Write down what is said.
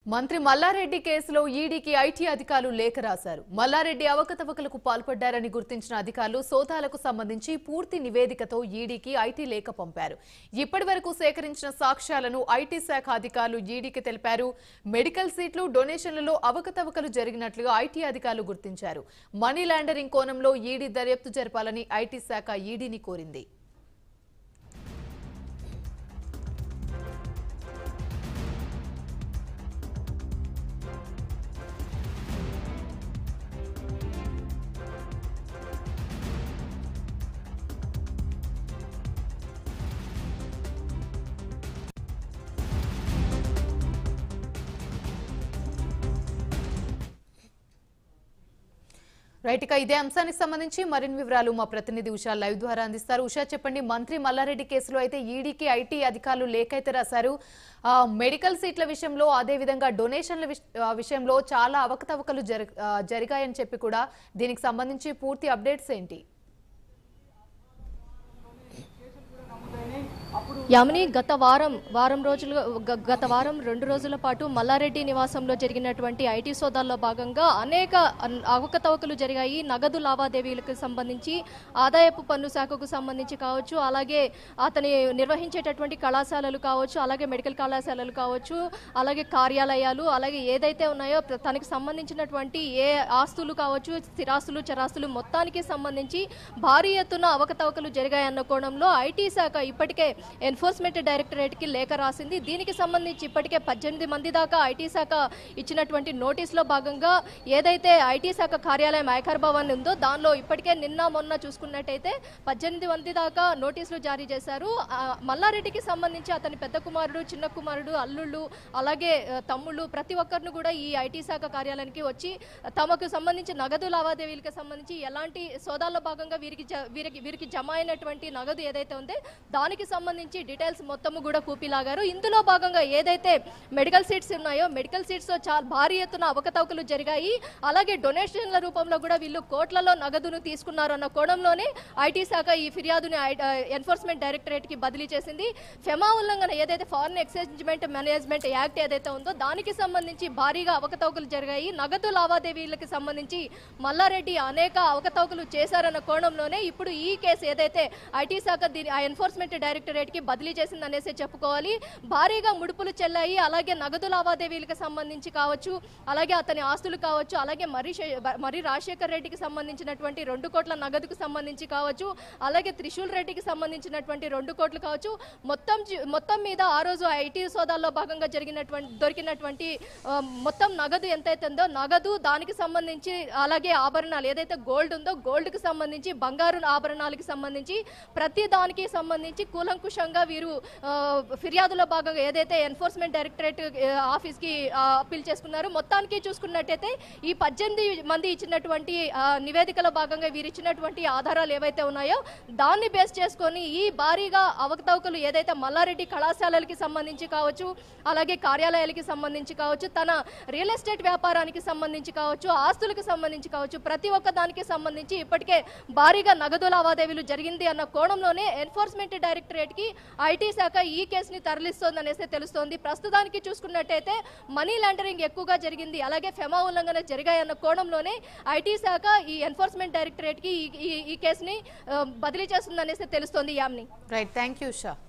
మంత్రి మల్లారెడ్డి కేసులో ఈడీకి ఐటీ అధికారులు లేఖ రాశారు మల్లారెడ్డి అవకతవకలకు పాల్పడ్డారని గుర్తించిన అధికారులు సోదాలకు సంబంధించి పూర్తి నివేదికతో ఈడీకి ఐటీ లేఖ పంపారు ఇప్పటి వరకు సేకరించిన సాక్ష్యాలను ఐటీ శాఖ అధికారులు ఈడీకి తెలిపారు మెడికల్ సీట్లు డొనేషన్లలో అవకతవకలు జరిగినట్లుగా ఐటీ అధికారులు గుర్తించారు మనీ లాండరింగ్ కోణంలో ఈడీ దర్యాప్తు జరపాలని ఐటీ శాఖ ఈడీని కోరింది రైట్ ఇక ఇదే అంశానికి సంబంధించి మరిన్ని వివరాలు మా ప్రతినిధి ఉషా లైవ్ ద్వారా అందిస్తారు ఉషా చెప్పండి మంత్రి మల్లారెడ్డి కేసులో అయితే ఈడీకి ఐటీ అధికారులు లేఖ అయితే రాశారు ఆ, మెడికల్ సీట్ల విషయంలో అదే విధంగా డొనేషన్ల విష- ఆ, విషయంలో చాలా అవకతవకలు జరి- ఆ, జరిగాయని చెప్పి కూడా దీనికి సంబంధించి పూర్తి అప్డేట్స్ ఏంటి యామిని గత వారం వారం రోజులు గ- గత వారం రెండు రోజుల పాటు మల్లారెడ్డి నివాసంలో జరిగినటువంటి ఐటీ సోదాల్లో భాగంగా అనేక అన్- అవకతవకలు జరిగాయి నగదు లావాదేవీలకు సంబంధించి ఆదాయపు పన్ను శాఖకు సంబంధించి కావచ్చు అలాగే అతని నిర్వహించేటటువంటి కళాశాలలు కావచ్చు అలాగే మెడికల్ కళాశాలలు కావచ్చు అలాగే కార్యాలయాలు అలాగే ఏదైతే ఉన్నాయో ప్ర- తనకి సంబంధించినటువంటి ఏ ఆస్తులు కావచ్చు స్థిరాస్తులు చరాస్తులు మొత్తానికి సంబంధించి భారీ ఎత్తున అవకతవకలు జరిగాయన్న కోణంలో ఐటీ శాఖ ఇప్పటికే ఎన్ఫోర్స్మెంట్ డైరెక్టరేట్ కి లేఖ రాసింది దీనికి సంబంధించి ఇప్పటికే పద్దెనిమిది మంది దాకా ఐటీ శాఖ ఇచ్చినటువంటి నోటీసులో భాగంగా ఏదైతే ఐటీ శాఖ కార్యాలయం ఐకర్ భవన్ ఉందో దానిలో ఇప్పటికే నిన్న మొన్న చూసుకున్నట్టయితే పద్దెనిమిది మంది దాకా నోటీసులు జారీ చేశారు ఆ, మల్లారెడ్డికి సంబంధించి అతని పెద్ద కుమారుడు చిన్న కుమారుడు అల్లుళ్ళు అలాగే ఆ, తమ్ముళ్ళు ప్రతి ఒక్కరిని కూడా ఈ ఐటీ శాఖ కార్యాలయానికి వచ్చి తమకు సంబంధించి నగదు లావాదేవీలకు సంబంధించి ఎలాంటి సోదాల్లో భాగంగా వీరికి జ- వీరికి వీరికి జమ అయినటువంటి నగదు ఏదైతే ఉందో దానికి సంబంధించి డీటెయిల్స్ మొత్తము కూడా కూపిలాగారు ఇందులో భాగంగా ఏదైతే మెడికల్ సీట్స్ ఉన్నాయో మెడికల్ సీట్స్ చాలా భారీ ఎత్తున అవకతవకలు జరిగాయి అలాగే డొనేషన్ల రూపంలో కూడా వీళ్ళు కోట్లలో నగదును తీసుకున్నారు అన్న కోణంలోనే ఐటీ శాఖ ఈ ఫిర్యాదుని ఎన్ఫోర్స్మెంట్ డైరెక్టరేట్ కి బదిలీ చేసింది ఫెమా ఉల్లంఘన ఏదైతే ఫారెన్ ఎక్స్చేంజ్మెంట్ మేనేజ్మెంట్ యాక్ట్ ఏదైతే ఉందో దానికి సంబంధించి భారీగా అవకతవకలు జరిగాయి నగదు లావాదేవీలకు సంబంధించి మల్లారెడ్డి అనేక అవకతవకలు చేశారన్న కోణంలోనే ఇప్పుడు ఈ కేసు ఏదైతే ఐటీ శాఖ దీని ఆ ఎన్ఫోర్స్మెంట్ డైరెక్టరేట్ కి బదిలీ చేసింది అనేసి చెప్పుకోవాలి భారీగా ముడుపులు చెల్లాయి అలాగే నగదు లావాదేవీలకు సంబంధించి కావచ్చు అలాగే అతని ఆస్తులు కావచ్చు అలాగే మరి శే- మరి రాజశేఖర్ రెడ్డికి సంబంధించినటువంటి రెండు కోట్ల నగదుకు సంబంధించి కావచ్చు అలాగే త్రిశూల్ రెడ్డికి సంబంధించినటువంటి రెండు కోట్లు కావచ్చు మొత్తం జి- మొత్తం మీద ఆ రోజు ఐటీ సోదాల్లో భాగంగా జరిగినటువంటి దొరికినటువంటి ఆ, మొత్తం నగదు ఎంతైతే ఉందో నగదు దానికి సంబంధించి అలాగే ఆభరణాలు ఏదైతే గోల్డ్ ఉందో గోల్డ్ కి సంబంధించి బంగారు ఆభరణాలకి సంబంధించి ప్రతి దానికి సంబంధించి కూలంకుషంగా వీరు ఆ, ఫిర్యాదులో భాగంగా ఏదైతే ఎన్ఫోర్స్మెంట్ డైరెక్టరేట్ ఆఫీస్ కి అప్పీల్ చేసుకున్నారు మొత్తానికి చూసుకున్నట్టయితే ఈ పద్దెనిమిది మంది ఇచ్చినటువంటి ఆ, నివేదికలో భాగంగా వీరు ఇచ్చినటువంటి ఆధారాలు ఏవైతే ఉన్నాయో దాన్ని బేస్ చేసుకొని ఈ భారీగా అవకతవకలు ఏదైతే మల్లారెడ్డి కళాశాలలకి సంబంధించి కావచ్చు అలాగే కార్యాలయాలకి సంబంధించి కావచ్చు తన రియల్ ఎస్టేట్ వ్యాపారానికి సంబంధించి కావచ్చు ఆస్తులకు సంబంధించి కావచ్చు ప్రతి ఒక్క దానికి సంబంధించి ఇప్పటికే భారీగా నగదు లావాదేవీలు జరిగింది అన్న కోణంలోనే ఎన్ఫోర్స్మెంట్ డైరెక్టరేట్ కి ఐటీ శాఖ ఈ కేసుని తరలిస్తోంది అనేసి తెలుస్తోంది ప్రస్తుతానికి చూసుకున్నట్టయితే మనీ లాండరింగ్ ఎక్కువగా జరిగింది అలాగే ఫెమా ఉల్లంఘన జరిగాయన్న కోణంలోనే ఐటీ శాఖ ఈ ఎన్ఫోర్స్మెంట్ డైరెక్టరేట్ కి ఈ- ఈ- ఈ కేసుని ఆ, బదిలీ చేస్తుందనేసి తెలుస్తోంది Yamini right thank you Usha